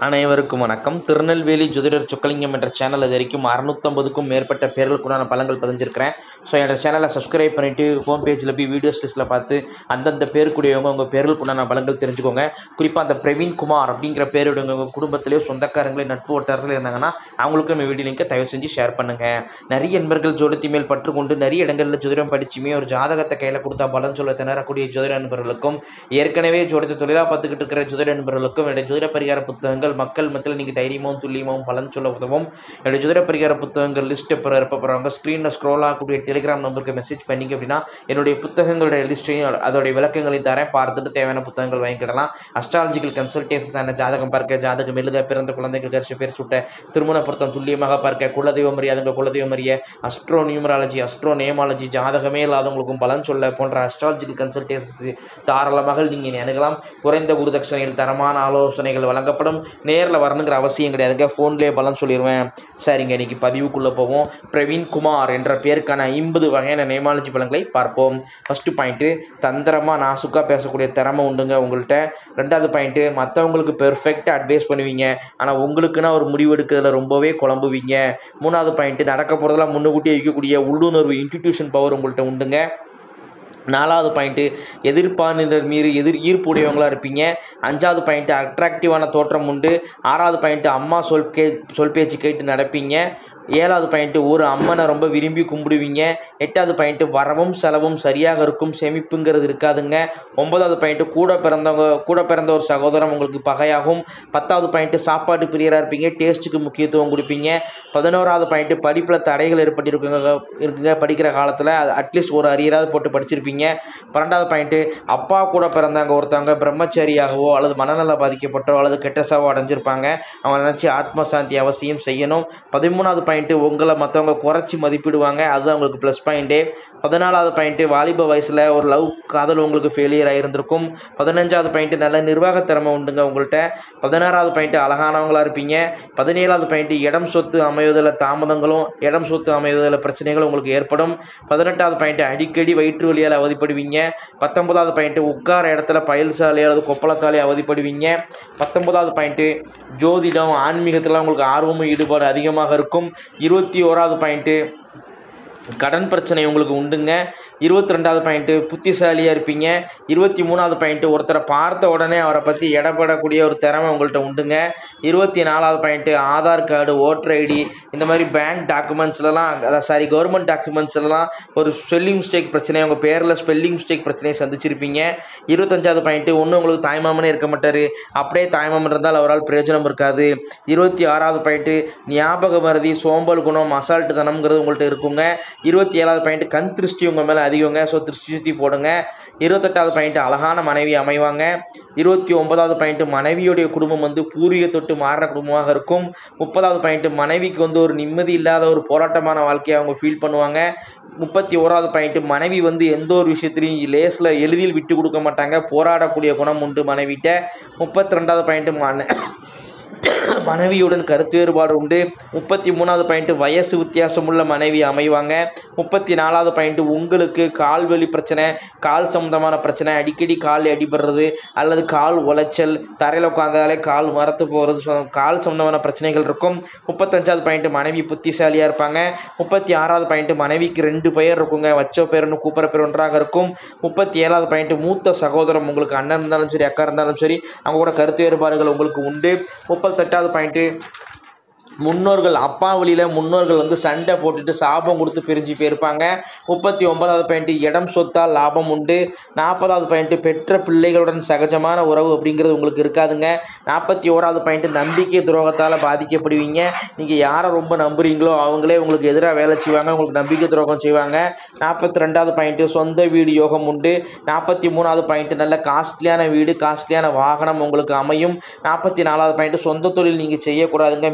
அனைவருக்கும் வணக்கம் திருநெல்வேலி ஜோதிடர் சொக்கலிங்கம் என்ற சேனல் இது வரைக்கும் அறநூற்றம்பதுக்கும் மேற்பட்ட பேர்களுக்குண்டான பலன்கள் பதிஞ்சிருக்கிறேன் ஸோ என்னோட சேனலை சப்ஸ்கிரைப் பண்ணிவிட்டு ஹோம் பேஜில் போய் வீடியோஸ் லிஸ்ட்டில் பார்த்து அந்தந்த பேருக்குடையவங்க உங்கள் பேர்களுக்குண்டான பலன்கள் தெரிஞ்சுக்கோங்க குறிப்பாக அந்த பிரவீன் குமார் அப்படிங்கிற பேருடைய உங்கள் குடும்பத்திலேயோ சொந்தக்காரங்களே நட்பு வட்டாரங்கள் இருந்தாங்கன்னா அவங்களுக்கும் இந்த வீடியோ லிங்கை தயவு செஞ்சு ஷேர் பண்ணுங்கள் நிறைய நண்பர்கள் ஜோடத்தி மேல் பற்று கொண்டு நிறைய இடங்களில் ஜோதிடம் படிச்சுமே ஒரு ஜாதகத்தை கையில் கொடுத்தா பலன் சொல்ல திணறக்கூடிய ஜோதிட நண்பர்களுக்கும் ஏற்கனவே ஜோதிட தொழிலாக பார்த்துக்கிட்டு இருக்கிற ஜோதிட நண்பர்களுக்கும் என்னுடைய ஜோதிட பரிகார புத்தகங்கள் மக்கள் மத்தியில் நீங்கள் தைரியமாகவும் துல்லியமாகவும் பலன் சொல்ல உதவும் என்னுடைய ஜோதிட பரிகார புத்தகங்கள் லிஸ்ட் எப்போ இருப்ப போகிறவங்க ஸ்க்ரீனில் ஸ்க்ரோல் ஆகக்கூடிய டெலிகிராம் நம்பருக்கு மெசேஜ் பண்ணிங்க அப்படின்னா என்னுடைய புத்தகங்களுடைய லிஸ்ட்டையும் அதோடைய விளக்கங்களையும் தரேன் பார்த்துட்டு தேவையான புத்தகங்கள் வாங்கிக்கிடலாம் அஸ்ட்ராலஜிக்கல் கன்சல்டேஷன்ஸான ஜாதகம் பார்க்க ஜாதகம் எழுத பிறந்த குழந்தைகள் கரிசி பேர் சுட்ட திருமண பொருத்தம் துல்லியமாக பார்க்க குலதெய்வம் அறியாதவங்க குலதெய்வம் அறிய அஸ்ட்ரோ நியூமராலஜி அஸ்ட்ரோ நேமாலஜி ஜாதகமே இல்லாதவங்களுக்கும் பலன் சொல்ல போன்ற அஸ்ட்ராலஜிக்கல் கன்சல்டேஷன்ஸ் தாராளமாக நீங்கள் அணுகலாம் குறைந்த குருதட்சணையில் தரமான ஆலோசனைகள் வழங்கப்படும் நேரில் வரணுங்கிற அவசியம் கிடையாதுங்க ஃபோன்லேயே பலன் சொல்லிடுவேன் சரிங்க இன்னைக்கு பதிவுக்குள்ளே போவோம் பிரவீன் குமார் என்ற பேருக்கான ஐம்பது வகையான நேமாலஜி பலன்களை பார்ப்போம் ஃபஸ்ட்டு பாயிண்ட்டு தந்திரமாக நாசுக்காக பேசக்கூடிய திறமை உண்டுங்க உங்கள்கிட்ட ரெண்டாவது பாயிண்ட்டு மற்றவங்களுக்கு பெர்ஃபெக்டாக அட்வைஸ் பண்ணுவீங்க ஆனால் உங்களுக்குன்னா ஒரு முடிவு எடுக்கிறதுல ரொம்பவே குழம்புவீங்க மூணாவது பாயிண்ட்டு நடக்க போகிறதெல்லாம் முன்னுக்கூட்டியே வைக்கக்கூடிய உள்ளுணர்வு இன்ஸ்டிடியூஷன் பவர் உங்கள்கிட்ட உண்டுங்க நாலாவது பாயிண்ட்டு எதிர்பார்ப்பினர் மீது எதிர் ஈர்ப்புடையவங்களாக இருப்பீங்க அஞ்சாவது பாயிண்ட்டு அட்ராக்டிவான தோற்றம் உண்டு ஆறாவது பாயிண்ட்டு அம்மா சொல் கே சொல் பேச்சு கேட்டு நடப்பீங்க ஏழாவது பாயிண்ட்டு ஒரு அம்மனை ரொம்ப விரும்பி கும்பிடுவீங்க எட்டாவது பாயிண்ட்டு வரவும் செலவும் சரியாக இருக்கும் சேமிப்புங்கிறது இருக்காதுங்க ஒன்பதாவது பாயிண்ட்டு கூட பிறந்தவங்க கூட பிறந்த ஒரு சகோதரம் உங்களுக்கு பகையாகும் பத்தாவது பாயிண்ட்டு சாப்பாட்டு பிரியராக இருப்பீங்க டேஸ்ட்டுக்கு முக்கியத்துவம் கொடுப்பீங்க பதினோராவது பாயிண்ட்டு படிப்பில் தடைகள் ஏற்பட்டிருக்குங்க இருக்குங்க படிக்கிற காலத்தில் அது அட்லீஸ்ட் ஒரு அரியராவது போட்டு படிச்சிருப்பீங்க பன்னெண்டாவது பாயிண்ட்டு அப்பா கூட பிறந்தவங்க ஒருத்தவங்க பிரம்மச்சாரியாகவோ அல்லது மனநல பாதிக்கப்பட்டோ அல்லது கெட்ட சாவோ அடைஞ்சிருப்பாங்க அவங்க நினச்சி ஆத்ம சாந்தி அவசியம் செய்யணும் பதிமூணாவது பாயிண்ட்டு உங்களை மற்றவங்க குறைச்சி மதிப்பிடுவாங்க அது அவங்களுக்கு ப்ளஸ் பாயிண்ட்டு பதினாலாவது பாயிண்ட்டு வாலிப வயசில் ஒரு லவ் காதல் உங்களுக்கு ஃபெயிலியர் ஆகியிருந்திருக்கும் பதினஞ்சாவது பாயிண்ட்டு நல்ல நிர்வாக திறமை உண்டுங்க உங்கள்கிட்ட பதினாறாவது பாயிண்ட்டு அழகானவங்களாக இருப்பீங்க பதினேழாவது பாயிண்ட்டு இடம் சொத்து அமைவதில் தாமதங்களும் இடம் சொத்து அமைவதில் பிரச்சனைகளும் உங்களுக்கு ஏற்படும் பதினெட்டாவது பாயிண்ட்டு அடிக்கடி வயிற்று வலியால் அவதிப்படுவீங்க பத்தொன்பதாவது பாயிண்ட்டு உட்கார இடத்துல பயல்சாலை அல்லது கொப்பளத்தாலே அவதிப்படுவீங்க பத்தொன்பதாவது பாயிண்ட்டு ஜோதிடம் ஆன்மீகத்தில் உங்களுக்கு ஆர்வமும் ஈடுபாடு அதிகமாக இருக்கும் இருபத்தி ஓராவது பாயிண்ட்டு கடன் பிரச்சனை உங்களுக்கு உண்டுங்க இருபத்தி ரெண்டாவது பாயிண்ட்டு புத்திசாலியாக இருப்பீங்க இருபத்தி மூணாவது பாயிண்ட்டு ஒருத்தரை பார்த்த உடனே அவரை பற்றி இடப்படக்கூடிய ஒரு திறமை உங்கள்கிட்ட உண்டுங்க இருபத்தி நாலாவது point Aadhaar card voter ID இந்த மாதிரி பேங்க் டாக்குமெண்ட்ஸ்லலாம் அதாவது சாரி கவர்மெண்ட் டாக்குமெண்ட்ஸ்லலாம் ஒரு ஸ்பெல்லிங் மிஸ்டேக் பிரச்சனை உங்கள் பேரில் ஸ்பெல்லிங் மிஸ்டேக் பிரச்சனையை சந்திச்சிருப்பீங்க இருபத்தஞ்சாவது பாயிண்ட்டு ஒன்றும் உங்களுக்கு தாய்மாமனே இருக்க மாட்டார் அப்படியே தாய்மாமன் இருந்தால் அவரால் பிரயோஜனம் இருக்காது இருபத்தி ஆறாவது பாயிண்ட்டு ஞாபக மருதி சோம்பல் குணம் அசால்ட்டு தனம்ங்கிறது உங்கள்கிட்ட இருக்குங்க இருபத்தி ஏழாவது பாயிண்ட்டு கண் திருஷ்டி உங்கள் மேலே அதிகங்க ஸோ திருஷ்டி சுற்றி போடுங்க இருபத்தெட்டாவது பாயிண்ட்டு அழகான மனைவி அமைவாங்க இருபத்தி ஒன்பதாவது பாயிண்ட்டு மனைவியுடைய குடும்பம் வந்து பூர்வீக தொட்டு மாறின குடும்பமாக இருக்கும் முப்பதாவது பாயிண்ட்டு மனைவிக்கு வந்து ஒரு நிம்மதி இல்லாத ஒரு போராட்டமான வாழ்க்கையை அவங்க ஃபீல் பண்ணுவாங்க முப்பத்தி ஓராவது பாயிண்ட்டு மனைவி வந்து எந்த ஒரு விஷயத்துலையும் லேஸில் எளிதில் விட்டு கொடுக்க மாட்டாங்க போராடக்கூடிய குணம் உண்டு மனைவிட்ட முப்பத்தி ரெண்டாவது பாயிண்ட்டு மன மனைவியுடன் கருத்து வேறுபாடு உண்டு முப்பத்தி மூணாவது பாயிண்ட்டு வயசு வித்தியாசமுள்ள மனைவி அமைவாங்க முப்பத்தி நாலாவது பாயிண்ட்டு உங்களுக்கு கால்வலி பிரச்சனை கால் சம்மந்தமான பிரச்சனை அடிக்கடி கால் அடிபடுறது அல்லது கால் உளைச்சல் தரையில் உட்காந்தாலே கால் மரத்து போகிறது ஸோ கால் சம்மந்தமான பிரச்சனைகள் இருக்கும் முப்பத்தஞ்சாவது பாயிண்ட்டு மனைவி புத்திசாலியாக இருப்பாங்க முப்பத்தி ஆறாவது பாயிண்ட்டு மனைவிக்கு ரெண்டு பெயர் இருக்குங்க வச்ச பேருன்னு கூப்பிட்ற பேர் ஒன்றாக இருக்கும் முப்பத்தி ஏழாவது பாயிண்ட்டு மூத்த சகோதரம் உங்களுக்கு அண்ணன் இருந்தாலும் சரி அக்கா இருந்தாலும் சரி அவங்க கூட கருத்து வேறுபாடுகள் உங்களுக்கு உண்டு முப்பத்தெட்டாவது பாயிண்ட்டு முன்னோர்கள் அப்பா வழியில் முன்னோர்கள் வந்து சண்டை போட்டுட்டு சாபம் கொடுத்து பிரிஞ்சு போயிருப்பாங்க முப்பத்தி ஒன்பதாவது பாயிண்ட்டு இடம் சொத்தால் லாபம் உண்டு நாற்பதாவது பாயிண்ட்டு பெற்ற பிள்ளைகளுடன் சகஜமான உறவு அப்படிங்கிறது உங்களுக்கு இருக்காதுங்க நாற்பத்தி ஓராவது பாயிண்ட்டு நம்பிக்கை துரோகத்தால் பாதிக்கப்படுவீங்க நீங்கள் யாரை ரொம்ப நம்புறீங்களோ அவங்களே உங்களுக்கு எதிராக வேலை செய்வாங்க உங்களுக்கு நம்பிக்கை துரோகம் செய்வாங்க நாற்பத்தி ரெண்டாவது பாயிண்ட்டு சொந்த வீடு யோகம் உண்டு நாற்பத்தி மூணாவது பாயிண்ட்டு நல்ல காஸ்ட்லியான வீடு காஸ்ட்லியான வாகனம் உங்களுக்கு அமையும் நாற்பத்தி நாலாவது பாயிண்ட்டு சொந்த தொழில் நீங்கள் செய்யக்கூடாதுங்க மீறி செஞ்ச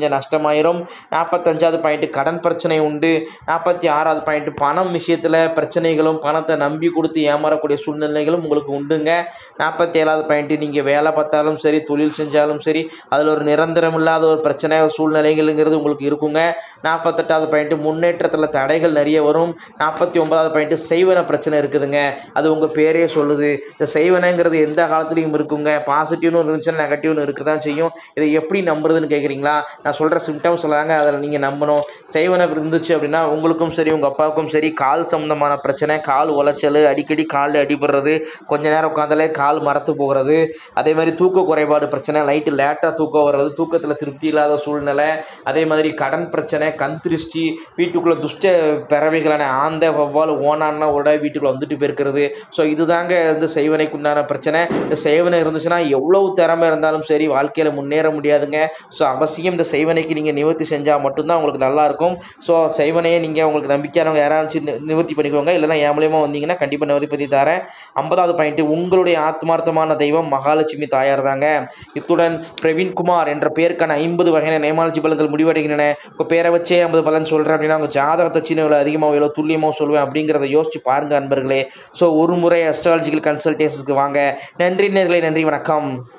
கொஞ்சம் நஷ்டமாயிரும் நாற்பத்தஞ்சாவது பாயிண்ட்டு கடன் பிரச்சனை உண்டு நாற்பத்தி ஆறாவது பாயிண்ட்டு பணம் விஷயத்தில் பிரச்சனைகளும் பணத்தை நம்பி கொடுத்து ஏமாறக்கூடிய சூழ்நிலைகளும் உங்களுக்கு உண்டுங்க நாற்பத்தி ஏழாவது பாயிண்ட்டு நீங்கள் வேலை பார்த்தாலும் சரி தொழில் செஞ்சாலும் சரி அதில் ஒரு நிரந்தரம் இல்லாத ஒரு பிரச்சனை சூழ்நிலைகள்ங்கிறது உங்களுக்கு இருக்குங்க நாற்பத்தெட்டாவது பாயிண்ட்டு முன்னேற்றத்தில் தடைகள் நிறைய வரும் நாற்பத்தி ஒன்பதாவது பாயிண்ட்டு செய்வன பிரச்சனை இருக்குதுங்க அது உங்கள் பேரே சொல்லுது இந்த செய்வனங்கிறது எந்த காலத்துலையும் இருக்குங்க பாசிட்டிவ்னு இருந்துச்சுன்னா நெகட்டிவ்னு இருக்க தான் செய்யும் இதை எப்படி நம்புறதுன்னு கேட்குறீங்களா நான் சொல்கிற சிம்டம்ஸ் தாங்க அதில் நீங்கள் நம்பணும் செய்வன இருந்துச்சு அப்படின்னா உங்களுக்கும் சரி உங்கள் அப்பாவுக்கும் சரி கால் சம்மந்தமான பிரச்சனை கால் உளைச்சல் அடிக்கடி காலில் அடிபடுறது கொஞ்ச நேரம் உட்காந்தாலே கால் மரத்து போகிறது அதே மாதிரி தூக்க குறைபாடு பிரச்சனை லைட்டு லேட்டாக தூக்கம் வர்றது தூக்கத்தில் திருப்தி இல்லாத சூழ்நிலை அதே மாதிரி கடன் பிரச்சனை கண் திருஷ்டி வீட்டுக்குள்ளே துஷ்ட பறவைகளான ஆந்த வவ்வால் ஓனான்னா உட வீட்டுக்குள்ளே வந்துட்டு போயிருக்கிறது ஸோ இதுதாங்க வந்து செய்வனைக்கு உண்டான பிரச்சனை இந்த செய்வனை இருந்துச்சுன்னா எவ்வளவு திறமை இருந்தாலும் சரி வாழ்க்கையில் முன்னேற முடியாதுங்க ஸோ அவசியம் இந்த செய்வனைக்கு நீங்கள் நிவர்த்தி செஞ்சால் மட்டும்தான் உங்களுக்கு நல்லாயிருக்கும் ஸோ செய்வனையை நீங்கள் உங்களுக்கு நம்பிக்கையானவங்க யாராச்சும் நி- நிவர்த்தி பண்ணிக்கோங்க இல்லைன்னா என் மூலியமாக வந்தீங்கன்னா கண்டிப்பாக நிவர்த்தி பண்ணி தரேன் ஐம்பதாவது பாயிண்ட்டு உங்களுடைய ஆத்மார்த்தமான தெய்வம் மகாலட்சுமி தாயார் தாங்க இத்துடன் பிரவீன்குமார் என்ற பேருக்கான ஐம்பது வகையான நேமாலஜி பலன்கள் முடிவடைகின்றன உங்கள் பேரை வச்சே ஐம்பது பலன் சொல்கிறேன் அப்படின்னா உங்கள் ஜாதகத்தை சின்ன எவ்வளோ அதிகமாக எவ்வளோ துல்லியமாக சொல்லுவேன் அப்படிங்கிறத யோசிச்சு பாருங்க அன்பர்களே ஸோ ஒரு முறை அஸ்ட்ராலஜிக்கல் கன்சல்டேஷனுக்கு வாங்க நன்றி நேர்களே நன்றி வணக்கம்